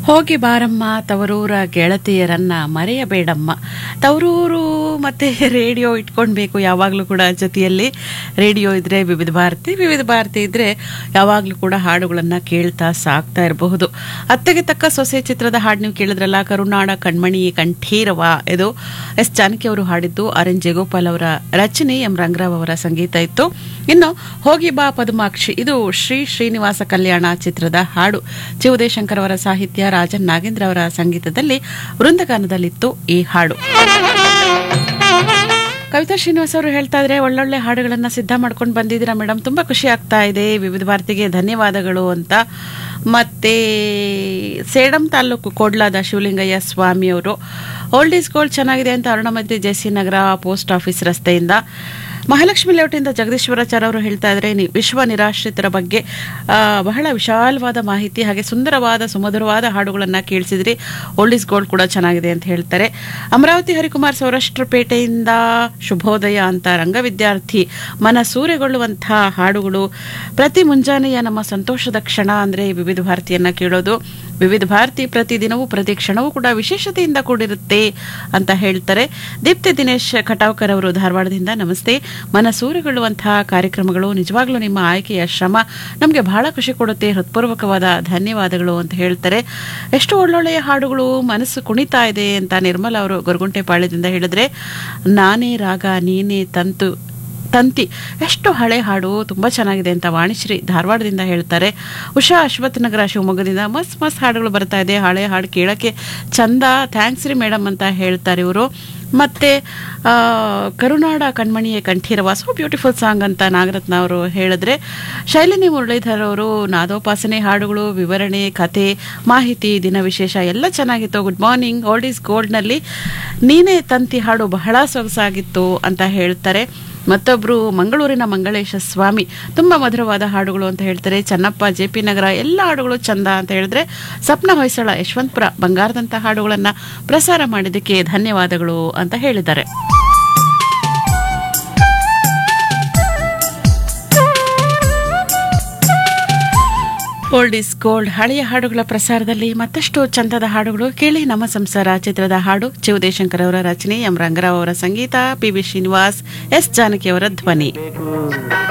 ಹೋಗಿ ಬಾರಮ್ಮ ತವರೂರ ಗೆಳತಿಯರನ್ನ ಮರೆಯಬೇಡಮ್ಮ ತವರೂರು ಮತ್ತೆ ರೇಡಿಯೋ ಇಟ್ಕೊಳ್ಬೇಕು ಯಾವಾಗಲೂ ಕೂಡ ಜೊತೆಯಲ್ಲಿ ರೇಡಿಯೋ ಇದ್ರೆ ವಿವಿಧ ಭಾರತಿ ವಿವಿಧ ಭಾರತಿ ಇದ್ರೆ ಯಾವಾಗಲೂ ಕೂಡ ಹಾಡುಗಳನ್ನ ಕೇಳ್ತಾ ಸಾಕ್ತಾ ಇರಬಹುದು ಅತ್ತೆಗೆ ತಕ್ಕ ಸೊಸೆ ಚಿತ್ರದ ಹಾಡು ನೀವು ಕೇಳಿದ್ರಲ್ಲ ಕರುನಾಡ ಕಣ್ಮಣಿ ಕಂಠೀರವ ಇದು ಎಸ್ ಜಾನಕಿ ಅವರು ಹಾಡಿದ್ದು ಆರ್ ಎನ್ ಜಯಗೋಪಾಲ್ ಅವರ ರಚನೆ ಎಂ ರಂಗರಾವ್ ಅವರ ಸಂಗೀತ ಇತ್ತು ಇನ್ನು ಹೋಗಿ ಬಾ ಪದ್ಮಾಕ್ಷಿ ಇದು ಶ್ರೀ ಶ್ರೀನಿವಾಸ ಕಲ್ಯಾಣ ಚಿತ್ರದ ಹಾಡು ಚಿ ಉದಯಶಂಕರ್ ಅವರ ಸಾಹಿತ್ಯ ರಾಜನ್ ನಾಗೇಂದ್ರ ಅವರ ಸಂಗೀತದಲ್ಲಿ ವೃಂದಗಾನದಲ್ಲಿತ್ತು ಈ ಹಾಡು ಕವಿತಾ ಶ್ರೀನಿವಾಸ್ ಅವರು ಹೇಳ್ತಾ ಇದ್ರೆ ಒಳ್ಳೊಳ್ಳೆ ಹಾಡುಗಳನ್ನ ಸಿದ್ಧ ಮಾಡ್ಕೊಂಡು ಬಂದಿದ್ದೀರಾ ಮೇಡಮ್ ತುಂಬಾ ಖುಷಿ ಆಗ್ತಾ ಇದೆ ವಿವಿಧ ಭಾರತಿಗೆ ಧನ್ಯವಾದಗಳು ಅಂತ ಮತ್ತೆ ಸೇಡಂ ತಾಲೂಕು ಕೋಡ್ಲಾದ ಶಿವಲಿಂಗಯ್ಯ ಸ್ವಾಮಿ ಅವರು ಓಲ್ಡ್ ಈಸ್ ಗೋಲ್ಡ್ ಚೆನ್ನಾಗಿದೆ ಅಂತ Arunamathi JC Nagar post office ರಸ್ತೆಯಿಂದ ಮಹಾಲಕ್ಷ್ಮಿ ಲೇಔಟಿಂದ ಜಗದೀಶ್ವರಾಚಾರ್ಯ ಅವರು ಹೇಳ್ತಾ ಇದ್ರೆ ನಿ- ವಿಶ್ವ ನಿರಾಶ್ರಿತರ ಬಗ್ಗೆ ಆ, ಬಹಳ ವಿಶಾಲವಾದ ಮಾಹಿತಿ ಹಾಗೆ ಸುಂದರವಾದ ಸುಮಧುರವಾದ ಹಾಡುಗಳನ್ನ ಕೇಳಿಸಿದ್ರಿ ಓಲ್ಡ್ ಈಸ್ ಗೋಲ್ಡ್ ಕೂಡ ಚೆನ್ನಾಗಿದೆ ಅಂತ ಹೇಳ್ತಾರೆ ಅಮರಾವತಿ ಹರಿಕುಮಾರ್ ಸೌರಾಷ್ಟ್ರಪೇಟೆಯಿಂದ ಶುಭೋದಯ ಅಂತ ರಂಗ ವಿದ್ಯಾರ್ಥಿ ಮನ ಸೂರೆಗೊಳ್ಳುವಂತಹ ಹಾಡುಗಳು ಪ್ರತಿ ಮುಂಜಾನೆಯ ನಮ್ಮ ಸಂತೋಷದ ಕ್ಷಣ ಅಂದ್ರೆ ವಿವಿಧ ಭಾರತಿಯನ್ನ ಕೇಳೋದು ವಿವಿಧ ಭಾರತಿ ಪ್ರತಿದಿನವೂ ಪ್ರತಿ ಕ್ಷಣವೂ ಕೂಡ ವಿಶೇಷತೆಯಿಂದ ಕೂಡಿರುತ್ತೆ ಅಂತ ಹೇಳ್ತಾರೆ ದೀಪ್ತಿ ದಿನೇಶ್ ಖಟಾವ್ಕರ್ ಅವರು ಧಾರವಾಡದಿಂದ ನಮಸ್ತೆ ಮನಸೂರೆಗೊಳ್ಳುವಂತಹ ಕಾರ್ಯಕ್ರಮಗಳು ನಿಜವಾಗ್ಲೂ ನಿಮ್ಮ ಆಯ್ಕೆಯ ಶ್ರಮ ನಮಗೆ ಬಹಳ ಖುಷಿ ಕೊಡುತ್ತೆ ಹೃತ್ಪೂರ್ವಕವಾದ ಧನ್ಯವಾದಗಳು ಅಂತ ಹೇಳ್ತಾರೆ ಎಷ್ಟು ಒಳ್ಳೊಳ್ಳೆಯ ಹಾಡುಗಳು ಮನಸ್ಸು ಕುಣಿತಾ ಇದೆ ಅಂತ ನಿರ್ಮಲ ಅವರು ಗೊರಗುಂಟೆ ಪಾಳ್ಯದಿಂದ ಹೇಳಿದ್ರೆ ನಾನೇ ರಾಗ ನೀನೇ ತಂತು ತಂತಿ ಎಷ್ಟು ಹಳೆ ಹಾಡು ತುಂಬಾ ಚೆನ್ನಾಗಿದೆ ಅಂತ ವಾಣಿಶ್ರೀ ಧಾರವಾಡದಿಂದ ಹೇಳ್ತಾರೆ ಉಷಾ ಅಶ್ವಥ್ ನಗರ ಶಿವಮೊಗ್ಗದಿಂದ ಮಸ್ತ್ ಮಸ್ತ್ ಹಾಡುಗಳು ಬರ್ತಾ ಇದೆ ಹಳೆ ಹಾಡು ಕೇಳಕ್ಕೆ ಚಂದ ಥ್ಯಾಂಕ್ಸ್ ರೀ ಮೇಡಮ್ ಅಂತ ಹೇಳ್ತಾರೆ ಇವರು ಮತ್ತೆ ಆ, ಕರುನಾಡ ಕಣ್ಮಣಿಯ ಕಂಠೀರವ ಸೊ ಬ್ಯೂಟಿಫುಲ್ ಸಾಂಗ್ ಅಂತ ನಾಗರತ್ನ ಅವರು ಹೇಳಿದ್ರೆ ಶೈಲಿನಿ ಮುರಳೀಧರ್ ಅವರು ನಾದೋಪಾಸನೆ ಹಾಡುಗಳು ವಿವರಣೆ ಕತೆ ಮಾಹಿತಿ ದಿನ ವಿಶೇಷ ಎಲ್ಲ ಚೆನ್ನಾಗಿತ್ತು ಗುಡ್ ಮಾರ್ನಿಂಗ್ ಓಲ್ಡ್ ಈಸ್ ಗೋಲ್ಡ್ನಲ್ಲಿ ನೀನೇ ತಂತಿ ಹಾಡು ಬಹಳ ಸೊಗಸಾಗಿತ್ತು ಅಂತ ಹೇಳ್ತಾರೆ ಮತ್ತೊಬ್ರು ಮಂಗಳೂರಿನ ಮಂಗಳೇಶ ಸ್ವಾಮಿ ತುಂಬಾ ಮಧುರವಾದ ಹಾಡುಗಳು ಅಂತ ಹೇಳ್ತಾರೆ ಚನ್ನಪ್ಪ ಜೆ ಪಿ ನಗರ ಎಲ್ಲ ಹಾಡುಗಳು ಚಂದ ಅಂತ ಹೇಳಿದ್ರೆ ಸಪ್ನ ಹೊಯ್ಸಳ ಯಶವಂತಪುರ ಬಂಗಾರದಂತ ಹಾಡುಗಳನ್ನ ಪ್ರಸಾರ ಮಾಡಿದ್ದಕ್ಕೆ ಧನ್ಯವಾದಗಳು ಅಂತ ಹೇಳಿದ್ದಾರೆ ಓಲ್ಡ್ ಇಸ್ ಗೋಲ್ಡ್ ಹಳೆಯ ಹಾಡುಗಳ ಪ್ರಸಾರದಲ್ಲಿ ಮತ್ತಷ್ಟು ಚಂದದ ಹಾಡುಗಳು ಕೇಳಿ ನಮ್ಮ ಸಂಸಾರ ಚಿತ್ರದ ಹಾಡು ಚಿ ಉದಯಶಂಕರ್ ಅವರ ರಚನೆ ಎಂ ರಂಗರಾವ್ ಅವರ ಸಂಗೀತ P B Srinivas S Janaki ಅವರ ಧ್ವನಿ